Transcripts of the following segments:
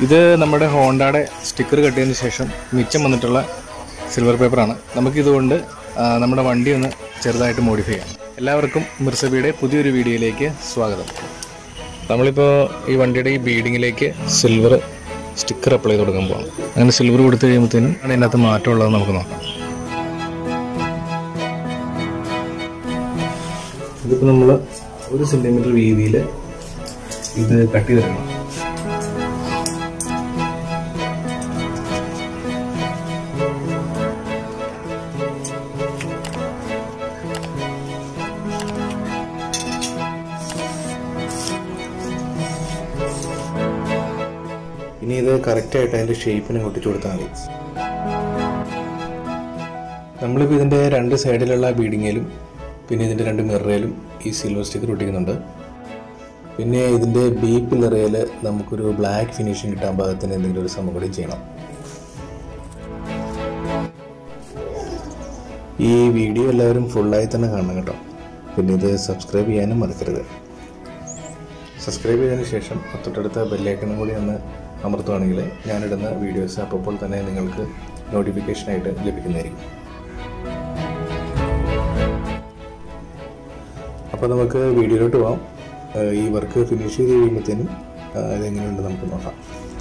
ഇത് നമ്മുടെ ഹോണ്ടയുടെ സ്റ്റിക്കർ കട്ടിയതിന് ശേഷം മിച്ചം വന്നിട്ടുള്ള സിൽവർ പേപ്പറാണ് നമുക്കിതുകൊണ്ട് ആ, നമ്മുടെ വണ്ടി ഒന്ന് ചെറുതായിട്ട് മോഡിഫൈ ചെയ്യാം എല്ലാവർക്കും മിർസബിയുടെ പുതിയൊരു വീഡിയോയിലേക്ക് സ്വാഗതം നമ്മളിപ്പോൾ ഈ വണ്ടിയുടെ ഈ ബീഡിങ്ങിലേക്ക് സിൽവർ സ്റ്റിക്കർ അപ്ലൈ ചെയ്ത് കൊടുക്കാൻ പോകാം അങ്ങനെ സിൽവർ കൊടുത്തു കഴിയുമ്പോഴത്തേനും ആണ് ഇതിനകത്ത് മാറ്റമുള്ളത് നമുക്ക് നോക്കാം ഇതിപ്പോൾ നമ്മൾ ഒരു സെൻറ്റിമീറ്റർ വീതിയിൽ ഇത് കട്ട് ചെയ്തെടുക്കണം ഇനി ഇത് കറക്റ്റായിട്ട് അതിൻ്റെ ഷേപ്പിന് ഒട്ടിച്ചു കൊടുത്താൽ മതി നമ്മളിപ്പോൾ ഇതിൻ്റെ രണ്ട് സൈഡിലുള്ള ബീഡിങ്ങിലും പിന്നെ ഇതിൻ്റെ രണ്ട് മിററിലും ഈ സിൽവർ സ്റ്റിക്കർ ഒട്ടിക്കുന്നുണ്ട് പിന്നെ ഇതിൻ്റെ ബി പില്ലറയിൽ നമുക്കൊരു ബ്ലാക്ക് ഫിനിഷിങ് കിട്ടാൻ പാകത്തിന് എന്തെങ്കിലും ഒരു സംഭവം കൂടി ചെയ്യണം ഈ വീഡിയോ എല്ലാവരും ഫുള്ളായി തന്നെ കാണണം കേട്ടോ പിന്നെ ഇത് സബ്സ്ക്രൈബ് ചെയ്യാനും മറക്കരുത് സബ്സ്ക്രൈബ് ചെയ്തതിന് ശേഷം തൊട്ടടുത്ത ബെല്ലൈക്കണും കൂടി ഒന്ന് അമർത്തുവാണെങ്കിൽ ഞാനിടുന്ന വീഡിയോസ് അപ്പോൾ തന്നെ നിങ്ങൾക്ക് നോട്ടിഫിക്കേഷനായിട്ട് ലഭിക്കുന്നതായിരിക്കും അപ്പോൾ നമുക്ക് വീഡിയോയിലോട്ട് പോകാം ഏഹ് ഈ വർക്ക് ഫിനിഷ് ചെയ്ത് കഴിയുമ്പോഴത്തേനും ഏഹ് ഇതെങ്ങനെയുണ്ട് നമുക്ക് നോക്കാം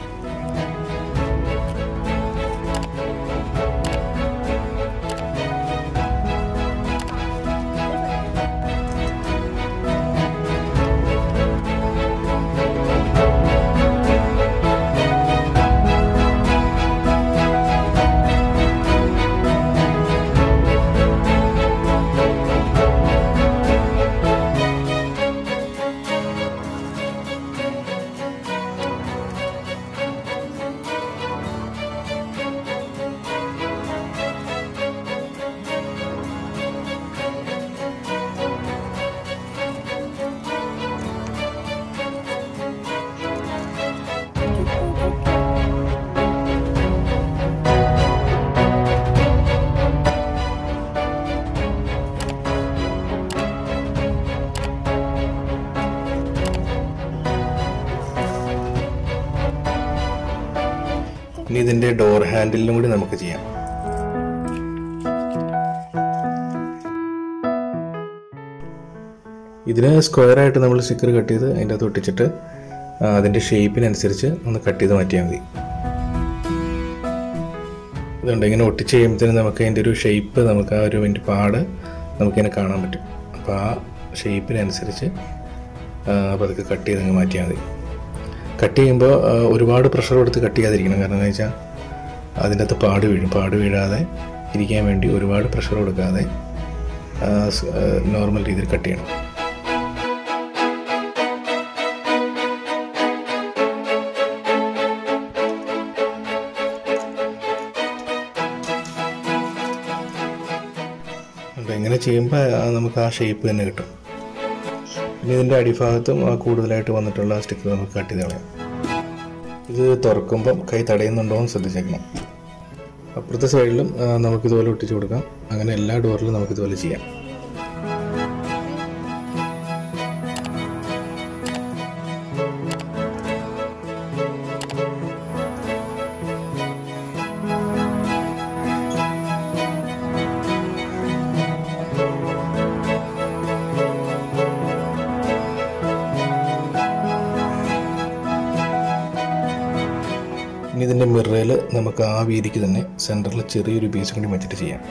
ഇനി ഇതിൻ്റെ ഡോർ ഹാൻഡിലും കൂടി നമുക്ക് ചെയ്യാം ഇതിന് സ്ക്വയറായിട്ട് നമ്മൾ സ്റ്റിക്കർ കട്ട് ചെയ്ത് അതിൻ്റെ അകത്ത് ഒട്ടിച്ചിട്ട് ആ, അതിൻ്റെ ഷേപ്പിനനുസരിച്ച് ഒന്ന് കട്ട് ചെയ്ത് മാറ്റിയാൽ മതി ഇതുണ്ട് ഇങ്ങനെ ഒട്ടിച്ച് കഴിയുമ്പോഴത്തേനും നമുക്ക് അതിൻ്റെ ഒരു ഷേപ്പ് നമുക്ക് ആ ഒരു അതിൻ്റെ പാട് നമുക്കിങ്ങനെ കാണാൻ പറ്റും അപ്പോൾ ആ ഷേപ്പിനനുസരിച്ച് ആ, പതുക്കെ കട്ട് ചെയ്ത് അങ്ങ് മാറ്റിയാൽ മതി കട്ട് ചെയ്യുമ്പോൾ ആ, ഒരുപാട് പ്രഷർ കൊടുത്ത് കട്ട് ചെയ്യാതിരിക്കണം കാരണം എന്ന് വെച്ചാൽ അതിൻ്റെ അകത്ത് പാട് വീഴും പാട് വീഴാതെ ഇരിക്കാൻ വേണ്ടി ഒരുപാട് പ്രഷർ കൊടുക്കാതെ നോർമൽ രീതിയിൽ കട്ട് ചെയ്യണം അപ്പോൾ ഇങ്ങനെ ചെയ്യുമ്പോൾ നമുക്ക് ആ ഷേപ്പ് തന്നെ കിട്ടും പിന്നെ ഇതിൻ്റെ അടിഭാഗത്തും ആ കൂടുതലായിട്ട് വന്നിട്ടുള്ള സ്റ്റിക്കർ നമുക്ക് കട്ട് ചെയ്ത് കളയാം ഇത് തുറക്കുമ്പം കൈ തടയുന്നുണ്ടോ എന്ന് ശ്രദ്ധിച്ചേക്കണം അപ്പുറത്തെ സൈഡിലും ആ, നമുക്കിതുപോലെ ഒട്ടിച്ചു കൊടുക്കാം അങ്ങനെ എല്ലാ ഡോറിലും നമുക്കിതുപോലെ ചെയ്യാം ഇനി ഇതിൻ്റെ മിററിൽ നമുക്ക് ആ വീതിക്ക് തന്നെ സെൻറ്ററിൽ ചെറിയൊരു പീസ് കൂടി വെച്ചിട്ട് ചെയ്യാം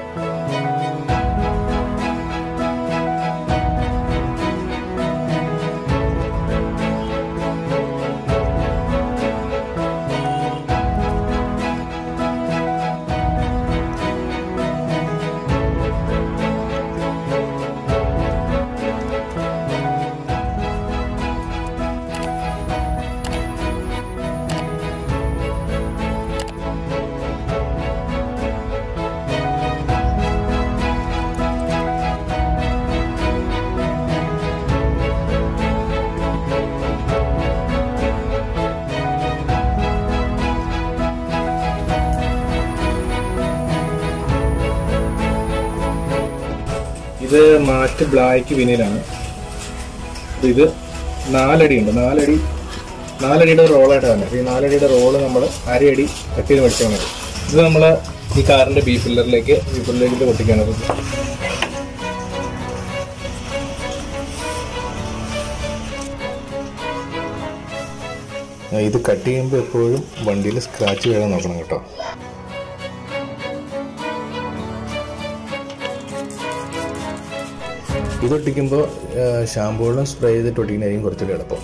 ഇത് മാറ്റ് ബ്ലാക്ക് വിനയിലാണ് ഇത് നാലടി ഉണ്ട് നാലടി നാലടിയുടെ റോളായിട്ട് തന്നെ ഈ നാലടിയുടെ റോള് നമ്മൾ അരയടി കട്ട് ചെയ്ത് മേടിച്ചാൽ മതി ഇത് നമ്മൾ ഈ കാറിന്റെ ബി ഫില്ലറിലേക്ക് ബി ഫില്ലറിലേക്ക് പൊട്ടിക്കാണ് ഇത് കട്ട് ചെയ്യുമ്പോൾ എപ്പോഴും വണ്ടിയിൽ സ്ക്രാച്ച് വീഴാൻ നോക്കണം കേട്ടോ ഇത് ഒട്ടിക്കുമ്പോൾ ഷാമ്പൂ വെള്ളം സ്പ്രേ ചെയ്തിട്ട് ഒട്ടിക്കുന്നതായിരിക്കും കുറച്ചുകൂടി എളുപ്പം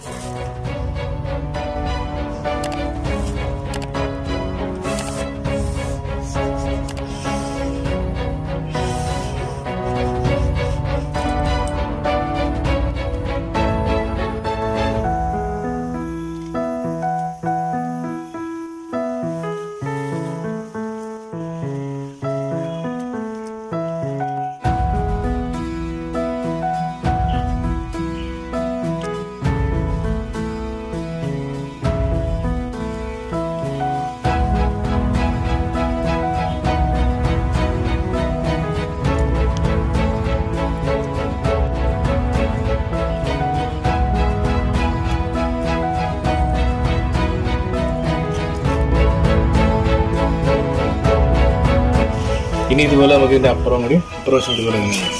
ഇനി ഇതുപോലെ നമുക്ക് ഇതിന്റെ അപ്പുറം കൂടി ഇപ്പുറം വശം ഇതുപോലെ തന്നെ ചെയ്യാം.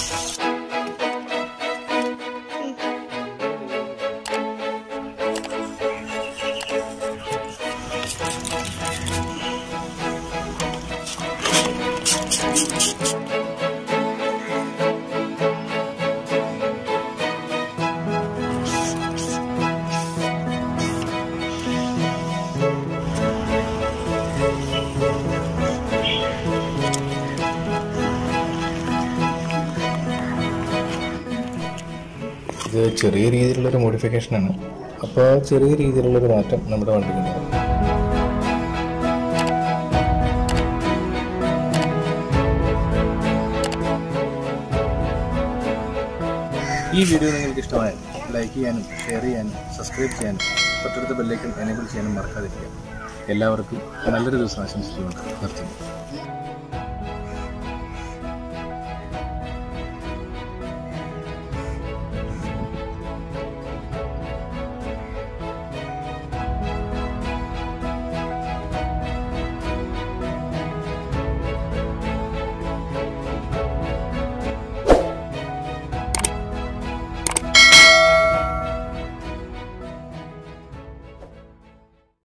ഇത് ചെറിയ രീതിയിലുള്ളൊരു മോഡിഫിക്കേഷനാണ് അപ്പോൾ ചെറിയ രീതിയിലുള്ളൊരു മാറ്റം നമ്മുടെ വണ്ടിക്കുണ്ടാകും ഈ വീഡിയോ നിങ്ങൾക്ക് ഇഷ്ടമായാൽ ലൈക്ക് ചെയ്യാനും ഷെയർ ചെയ്യാനും സബ്സ്ക്രൈബ് ചെയ്യാനും തൊട്ടടുത്ത ബെല്ലേക്കും എനേബിൾ ചെയ്യാനും മറക്കാതിരിക്കുക എല്ലാവർക്കും നല്ലൊരു ദിവസം ആശംസിച്ചുകൊണ്ട് നിർത്തുന്നു